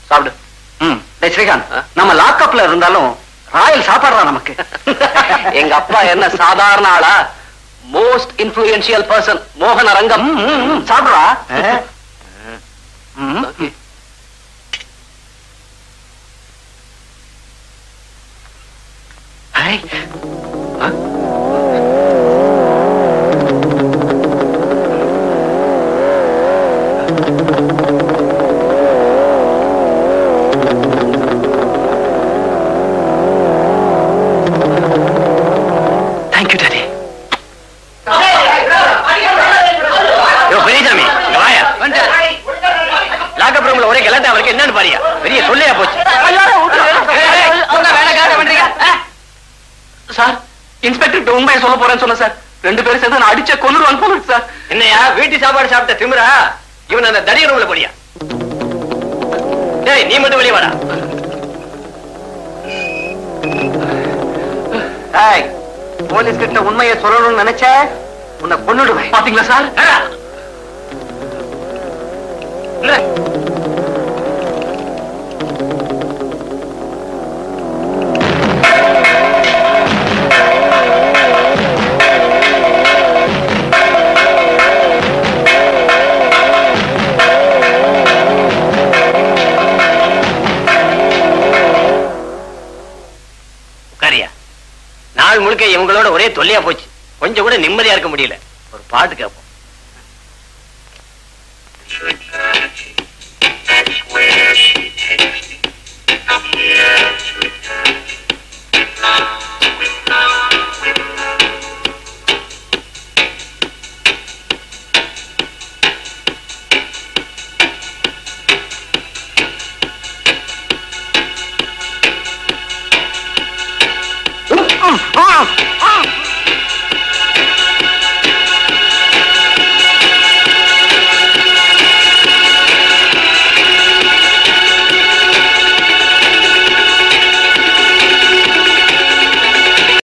சாப்பிடு ம் டேய் ஸ்ரீகாந்த் நம்ம லாக்அப்ல இருந்தாலும் ராயல் சாப்பாடுறா நமக்கு எங்க அப்பா என்ன சாதாரண ஆளா மோஸ்ட் இன்ஃபுளுயன்ஷியல் பர்சன் மோகன ரங்கம் ம், ம், ம், சாப்பிடுறா ம். Okay. I, Thank you, Daddy. யோ, பெரியசாமி, இங்க வாயா. லாக்கப் ரூம்ல ஒரே கலாட்டா அவருக்கு என்னன்னு பாரியா பெரிய தொல்லையா போச்சு ஏய், ஏய், உங்க வேலைக்காக பண்றீங்க ஆ? சார் இன்ஸ்பெக்டர் உண்மையை சொல்ல போறேன்னு சொன்ன சார் ரெண்டு பேரும் சேர்ந்து நான் அடிச்ச கொண்டுருவாங்க போல இருக்கு சார் என்னையா வீட்டு சாப்பாடு சாப்பிட்ட திமிரா இவன் அந்த தடிய ரூம்ல போடியா டேய் நீ மட்டும் வெளியே வாடா ஏய், போலீஸ் கிட்ட உண்மையை சொல்லணும்னு நினைச்ச உன்னை கொன்னுடுவேன் பாத்தீங்களா சார் உட்காரியா நாள் முழுக்க இவங்களோட ஒரே தொல்லையா போச்சு கொஞ்சம் கூட நிம்மதியா இருக்க முடியல ஒரு பாட்டு கேட்போம்